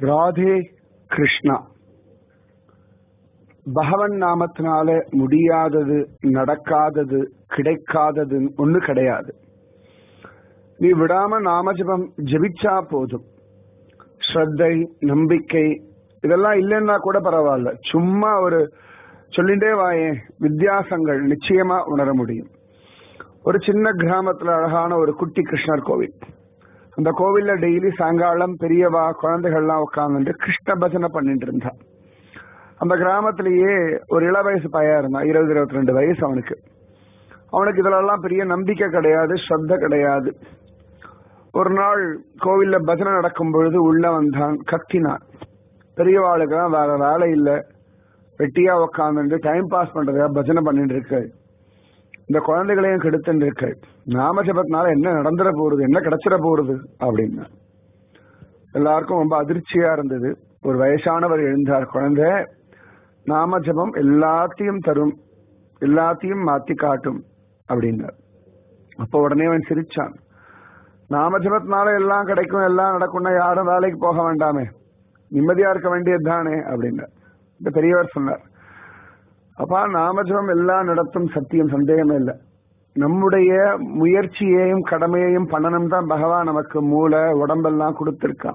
ராதே கிருஷ்ணா பகவன் நாமத்தினால முடியாதது நடக்காதது கிடைக்காதது ஒண்ணு கிடையாது நீ விடாம நாமஜபம் ஜபிச்சா போதும் ஸ்ரத்தை நம்பிக்கை இதெல்லாம் இல்லைன்னா கூட பரவாயில்ல சும்மா ஒரு சொல்லிண்டே வாயே வித்தியாசங்கள் நிச்சயமா உணர முடியும் ஒரு சின்ன கிராமத்துல அழகான ஒரு குட்டி கிருஷ்ணர் கோவில் அந்த கோவில்ல டெய்லி சாயங்காலம் பெரியவா குழந்தைகள்லாம் உட்காந்துட்டு கிருஷ்ண பஜனை பண்ணிட்டு இருந்தா அந்த கிராமத்திலேயே ஒரு இள வயசு பையன் இருந்தான் இருபது இருபத்தி ரெண்டு வயசு அவனுக்கு அவனுக்கு இதுலெல்லாம் பெரிய நம்பிக்கை கிடையாது ஸ்ரத்த கிடையாது ஒரு நாள் கோவில்ல பஜனை நடக்கும் பொழுது உள்ள வந்தான் கத்தினான் பெரியவாளுக்கெல்லாம் வேற வேலை இல்ல வெட்டியா உக்காந்துட்டு டைம் பாஸ் பண்றதா பஜனை பண்ணிட்டு இருக்கு இந்த குழந்தைகளையும் கெடுத்துட்டு இருக்கு நாம ஜபத்தினால என்ன நடந்துட போறது என்ன கிடைச்சிட போறது அப்படின்னு எல்லாருக்கும் ரொம்ப அதிர்ச்சியா இருந்தது ஒரு வயசானவர் எழுந்தார் குழந்தை நாம ஜபம் எல்லாத்தையும் தரும் எல்லாத்தையும் மாத்தி காட்டும் அப்படின்னார் அப்ப உடனே அவன் சிரிச்சான் நாம ஜபத்தினால எல்லாம் கிடைக்கும் எல்லாம் நடக்கும்னா யாரும் வேலைக்கு போக வேண்டாமே நிம்மதியா இருக்க வேண்டியது தானே அப்படின்னார் இந்த பெரியவர் சொன்னார் அப்பா நாமஜபம் எல்லாம் நடத்தும் சத்தியம் சந்தேகமே இல்லை நம்முடைய முயற்சியையும் கடமையையும் பண்ணணும் தான் பகவான் நமக்கு மூளை உடம்பெல்லாம் கொடுத்திருக்கான்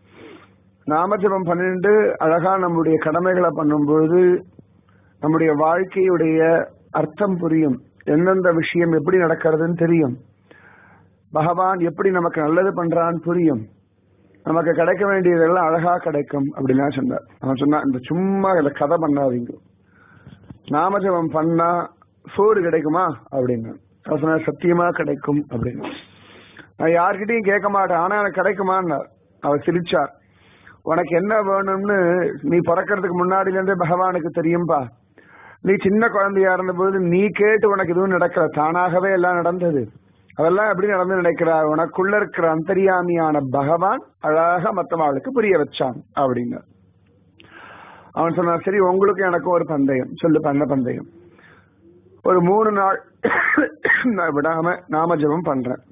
நாமஜபம் பண்ணிட்டு அழகா நம்முடைய கடமைகளை பண்ணும் பொழுது நம்முடைய வாழ்க்கையுடைய அர்த்தம் புரியும் எந்தெந்த விஷயம் எப்படி நடக்கிறதுன்னு தெரியும் பகவான் எப்படி நமக்கு நல்லது பண்றான்னு புரியும் நமக்கு கிடைக்க வேண்டியதெல்லாம் அழகா கிடைக்கும் அப்படின்னு சொன்னார் அவன் சொன்னா இந்த சும்மா இதை கதை பண்ணாதீங்க நாமஜபம் பண்ணா சோறு கிடைக்குமா அப்படின்னு அவர் சொன்னார் சத்தியமா கிடைக்கும் அப்படின்னு நான் யார்கிட்டயும் கேட்க மாட்டேன் ஆனா எனக்கு கிடைக்குமான்னார் அவர் சிரிச்சார் உனக்கு என்ன வேணும்னு நீ பிறக்கிறதுக்கு முன்னாடில இருந்தே பகவானுக்கு தெரியும்பா நீ சின்ன குழந்தையா இருந்தபோது நீ கேட்டு உனக்கு எதுவும் நடக்கல தானாகவே எல்லாம் நடந்தது அதெல்லாம் எப்படி நடந்து நினைக்கிறார் உனக்குள்ள இருக்கிற அந்தரியாமியான பகவான் அழகா மத்தவாளுக்கு புரிய வச்சான் அப்படின்னு அவன் சொன்னான் சரி உங்களுக்கும் எனக்கும் ஒரு பந்தயம் சொல்லு பண்ண பந்தயம் ஒரு மூணு நாள் நான் விடாம நாம ஜபம் பண்றேன்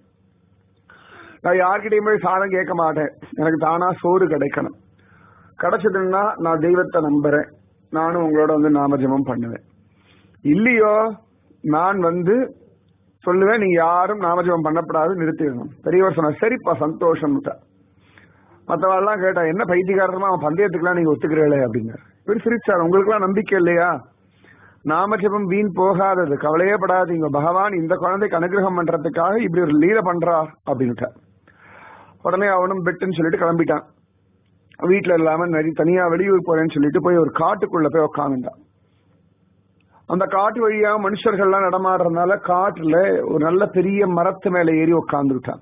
நான் யார்கிட்டயும் போய் சாதம் கேட்க மாட்டேன் எனக்கு தானா சோறு கிடைக்கணும் கிடைச்சதுன்னா நான் தெய்வத்தை நம்புறேன் நானும் உங்களோட வந்து நாமஜபம் பண்ணுவேன் இல்லையோ நான் வந்து சொல்லுவேன் நீங்க யாரும் நாமஜபம் பண்ணப்படாது நிறுத்திடணும் பெரியவர் சொன்ன சரிப்பா சந்தோஷம் மற்றவாள்லாம் கேட்டா என்ன பைத்தியகாரமா அவன் பந்தயத்துக்குலாம் நீங்க ஒத்துக்கிறீங்களே அப்படின்னாரு இவர் சிரிச்சார் உங்களுக்குலாம் நம்பிக்கை இல்லையா நாமஜபம் வீண் போகாதது கவலையே படாதீங்க பகவான் இந்த குழந்தைக்கு அனுகிரகம் பண்றதுக்காக இப்படி ஒரு லீல பண்றார் அப்படின்ட்டார் உடனே அவனும் பெட்டுன்னு சொல்லிட்டு கிளம்பிட்டான் வீட்டுல இல்லாம நிறைய தனியா வெளியூர் போறேன்னு சொல்லிட்டு போய் ஒரு காட்டுக்குள்ள போய் உட்காந்துட்டான் அந்த காட்டு வழியா மனுஷர்கள்லாம் நடமாடுறதுனால காட்டுல ஒரு நல்ல பெரிய மரத்து மேல ஏறி உட்காந்துட்டான்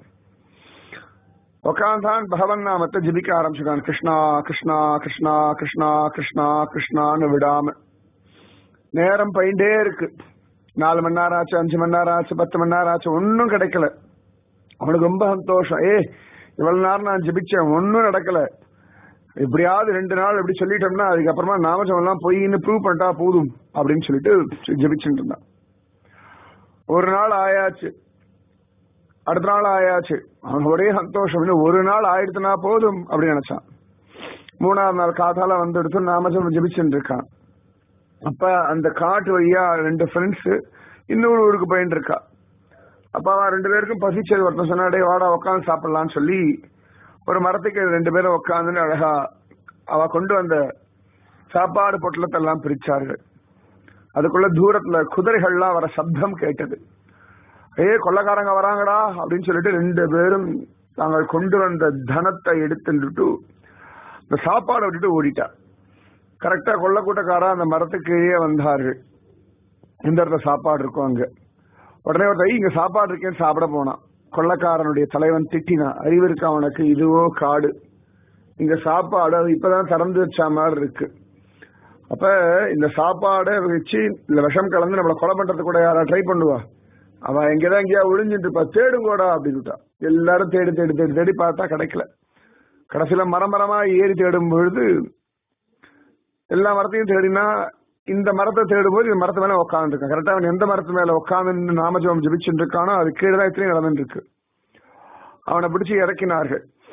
உட்காந்தான் பகவன் நாமத்தை ஜிபிக்க ஆரம்பிச்சுட்டான் கிருஷ்ணா கிருஷ்ணா கிருஷ்ணா கிருஷ்ணா கிருஷ்ணா கிருஷ்ணான்னு விடாம நேரம் பயிண்டே இருக்கு நாலு மணி நேரம் ஆச்சு அஞ்சு மணி நேரம் ஆச்சு பத்து மணி நேரம் ஆச்சு ஒன்னும் கிடைக்கல அவனுக்கு ரொம்ப சந்தோஷம் ஏ இவ்வளவு நேரம் நான் ஜபிச்சேன் ஒன்னும் நடக்கல எப்படியாவது ரெண்டு நாள் எப்படி சொல்லிட்டோம்னா அதுக்கப்புறமா நாமஜம் எல்லாம் பொய்ன்னு ப்ரூவ் பண்ணிட்டா போதும் அப்படின்னு சொல்லிட்டு ஜபிச்சுட்டு இருந்தான் ஒரு நாள் ஆயாச்சு அடுத்த நாள் ஆயாச்சு அவன் ஒரே சந்தோஷம் இன்னும் ஒரு நாள் ஆயிடுத்துனா போதும் அப்படின்னு நினைச்சான் மூணாவது நாள் காத்தால வந்து எடுத்து நாமஜம் ஜபிச்சுட்டு இருக்கான் அப்ப அந்த காட்டு வழியா ரெண்டு ஃப்ரெண்ட்ஸ் இன்னொரு ஊருக்கு போயிட்டு இருக்கா அப்ப அவன் ரெண்டு பேருக்கும் பசிச்சது ஒருத்தன் சொன்னாடே வாடா உட்காந்து சாப்பிடலாம்னு சொல்லி ஒரு மரத்துக்கு ரெண்டு பேரும் உட்காந்துன்னு அழகா அவ கொண்டு வந்த சாப்பாடு பொட்டலத்தை எல்லாம் பிரிச்சார்கள் அதுக்குள்ள தூரத்துல குதிரைகள்லாம் வர சப்தம் கேட்டது ஏ கொள்ளக்காரங்க வராங்கடா அப்படின்னு சொல்லிட்டு ரெண்டு பேரும் தாங்கள் கொண்டு வந்த தனத்தை எடுத்துட்டு இந்த சாப்பாடை விட்டுட்டு ஓடிட்டா கரெக்டா கொள்ள கூட்டக்காரா அந்த மரத்துக்கு கீழே வந்தார்கள் எந்த இடத்துல சாப்பாடு இருக்கும் அங்க உடனே ஒரு இங்க சாப்பாடு இருக்கேன்னு சாப்பிட போனான் கொள்ளக்காரனுடைய தலைவன் திட்டினான் அறிவு இருக்கா அவனுக்கு இதுவோ காடு இங்க சாப்பாடு இப்பதான் திறந்து வச்ச மாதிரி இருக்கு அப்ப இந்த சாப்பாடை வச்சு இந்த விஷம் கலந்து நம்மளை கொலை பண்றது கூட யாரா ட்ரை பண்ணுவா அவன் எங்கதான் எங்கேயா ஒளிஞ்சிட்டு இருப்பா தேடுங்கோடா அப்படின்னுட்டா எல்லாரும் தேடி தேடி தேடி தேடி பார்த்தா கிடைக்கல கடைசியில மரம் மரமா ஏறி தேடும் பொழுது எல்லா மரத்தையும் தேடினா இந்த மரத்தை தேடும்போது இந்த மரத்து மேல உட்காந்து இருக்கான் கரெக்டா அவன் எந்த மரத்து மேல உட்காந்து நாமஜபம் ஜபிச்சுட்டு இருக்கானோ அது கீழே தான் இத்தனையும் நடந்துட்டு இருக்கு அவனை பிடிச்சு இறக்கினார்கள்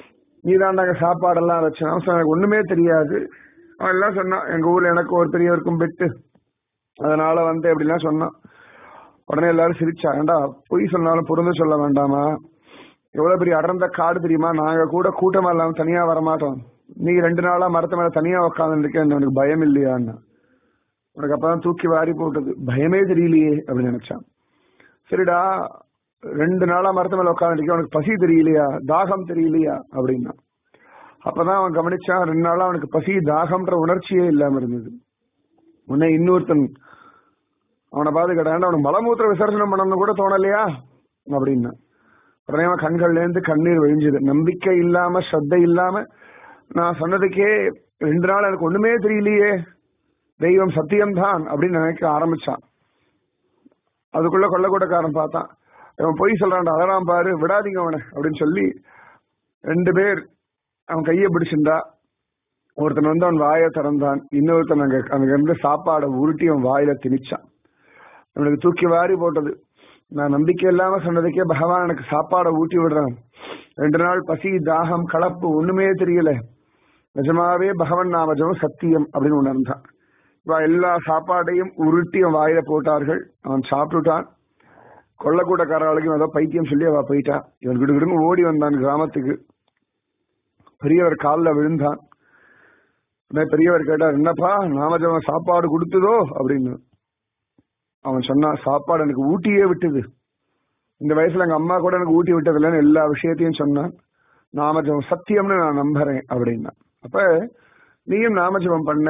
நீ தாண்டாங்க சாப்பாடெல்லாம் வச்சான் அவன் சொன்னான், எனக்கு ஒண்ணுமே தெரியாது அவன் எல்லாம் சொன்னான் எங்க ஊர்ல எனக்கு ஒரு பெரியவருக்கும் பெட்டு அதனால வந்து எப்படிலாம் சொன்னான் உடனே எல்லாரும் சிரிச்சா ஏண்டா பொய் சொன்னாலும் பொருந்து சொல்ல வேண்டாமா எவ்வளவு பெரிய அடர்ந்த காடு தெரியுமா நாங்க கூட கூட்டமா இல்லாம தனியா வரமாட்டோம் நீ ரெண்டு நாளா மரத்து மேல தனியா உட்காந்துருக்கேன் உனக்கு பயம் இல்லையான்னு உனக்கு அப்பதான் தூக்கி வாரி போட்டது பயமே தெரியலையே அப்படின்னு நினைச்சான் சரிடா ரெண்டு நாளா மரத்து மேல உட்காந்துருக்கேன் உனக்கு பசி தெரியலையா தாகம் தெரியலையா அப்படின்னா அப்பதான் அவன் கவனிச்சான் ரெண்டு நாளா அவனுக்கு பசி தாகம்ன்ற உணர்ச்சியே இல்லாம இருந்தது உன்னை இன்னொருத்தன் அவனை பார்த்து கேட்டான் அவனுக்கு மலமூத்திர விசர்ஜனம் பண்ணணும்னு கூட தோணலையா அப்படின்னா உடனே அவன் கண்கள்ல இருந்து கண்ணீர் விழிஞ்சது நம்பிக்கை இல்லாம ஸ்ரத்தை இல்லாம நான் சொன்னதுக்கே ரெண்டு நாள் எனக்கு ஒண்ணுமே தெரியலையே தெய்வம் சத்தியம்தான் அப்படின்னு நினைக்க ஆரம்பிச்சான் அதுக்குள்ள கொள்ளக்கூடக்காரன் பார்த்தான் அவன் பொய் சொல்றான்டா அழறான் பாரு விடாதீங்க அவனை அப்படின்னு சொல்லி ரெண்டு பேர் அவன் கையை பிடிச்சிருந்தா ஒருத்தன் வந்து அவன் வாயை திறந்தான் இன்னொருத்தன் அங்க அங்க இருந்து சாப்பாடை உருட்டி அவன் வாயில திணிச்சான் அவனுக்கு தூக்கி வாரி போட்டது நான் நம்பிக்கை இல்லாம சொன்னதுக்கே பகவான் எனக்கு சாப்பாடை ஊட்டி விடுறான் ரெண்டு நாள் பசி தாகம் கலப்பு ஒண்ணுமே தெரியல நிஜமாவே பகவன் நாமஜம் சத்தியம் அப்படின்னு உணர்ந்தான் இவ எல்லா சாப்பாடையும் உருட்டி அவன் வாயில போட்டார்கள் அவன் சாப்பிட்டுட்டான் கொள்ளக்கூட்டக்காரர்களுக்கும் ஏதோ பைத்தியம் சொல்லி அவ போயிட்டா இவன் கிடுகிடுன்னு ஓடி வந்தான் கிராமத்துக்கு பெரியவர் காலில் விழுந்தான் உடனே பெரியவர் கேட்டார் என்னப்பா நாமஜபம் சாப்பாடு கொடுத்ததோ அப்படின்னு அவன் சொன்னான் சாப்பாடு எனக்கு ஊட்டியே விட்டது இந்த வயசுல எங்க அம்மா கூட எனக்கு ஊட்டி விட்டதில்லைன்னு எல்லா விஷயத்தையும் சொன்னான் நாமஜபம் சத்தியம்னு நான் நம்புறேன் அப்படின்னா அப்ப நீயும் நாமஜபம் பண்ண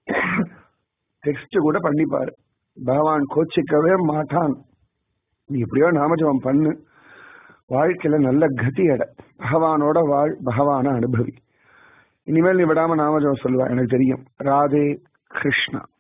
டெக்ஸ்ட் கூட பண்ணிப்பாரு பகவான் கோச்சிக்கவே மாட்டான் நீ எப்படியோ நாமஜபம் பண்ணு வாழ்க்கையில நல்ல கதி அட பகவானோட வாழ் பகவான அனுபவி இனிமேல் நீ விடாம நாமஜபம் சொல்லுவா எனக்கு தெரியும் ராதே கிருஷ்ணா